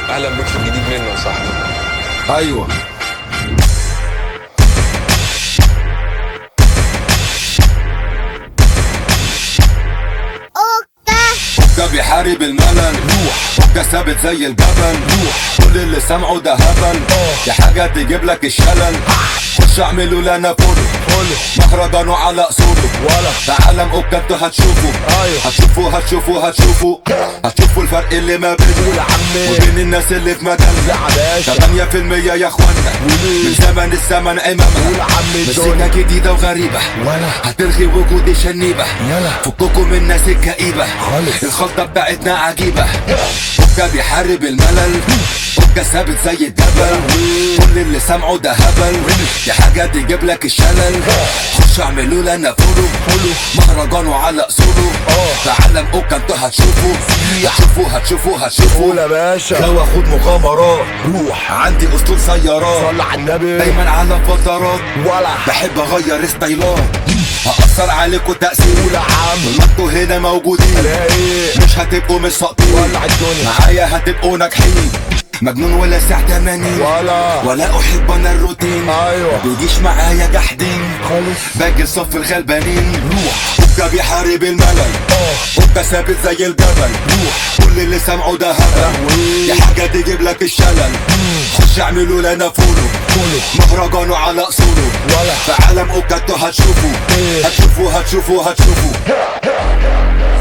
اهلا بك في الجديد منه يا صاحبي ايوه ده بيحارب الملل روح ده ثابت زي الجبل روح كل اللي سمعه ده هبل دي حاجة تجيب لك الشلل خش اعملوا لنا فولو مهرجانه على اصوله ولا. تعالم اوكاتو هتشوفوا أيوه. هتشوفوا هتشوفوا هتشوفوا هتشوفوا الفرق اللي ما بينه يا عمي. وبين الناس اللي في مجالنا يا باشا. 8% يا اخوانا وليه؟ من زمن الزمن امامنا قول يا عمي مزيكا الدنيا. جديدة وغريبة ولا. هتلغي وجود الشنيبة يلا. فككوا من الناس الكئيبة خالص. الخلطة بتاعتنا عجيبة اوكا بيحارب الملل اوكا ثابت زي الجبل كل اللي سمعه ده هبل دي حاجة تجيب لك الشلل خش اعملوا لنا فولو مهرجانه على اصوله تعلم اوكا انتوا هتشوفوا هتشوفوا هتشوفوا هتشوفوا قول يا باشا لو اخد مغامرات روح عندي اسطول سيارات صل على النبي دايما على فترات ولا بحب اغير ستايلات هأثر عليكوا تأثير قول يا عم ما انتوا هنا موجودين رايق مش هتبقوا مش ساقطين ولع الدنيا معايا هتبقوا ناجحين مجنون ولا ساعة تمانين ولا. ولا احب انا الروتين أيوة. ما بيجيش معايا جحدين خالص باجي صف الغلبانين روح اوكا بيحارب الملل اوكا ثابت زي الجبل روح كل اللي سمعه ده هبل لهوي. دي حاجة تجيب لك الشلل خش اعملوا لنا فولو فولو. مهرجانه على اصوله ولا. في عالم اوكا انتوا هتشوفوا إيه. هتشوفوا هتشوفوا هتشوفوا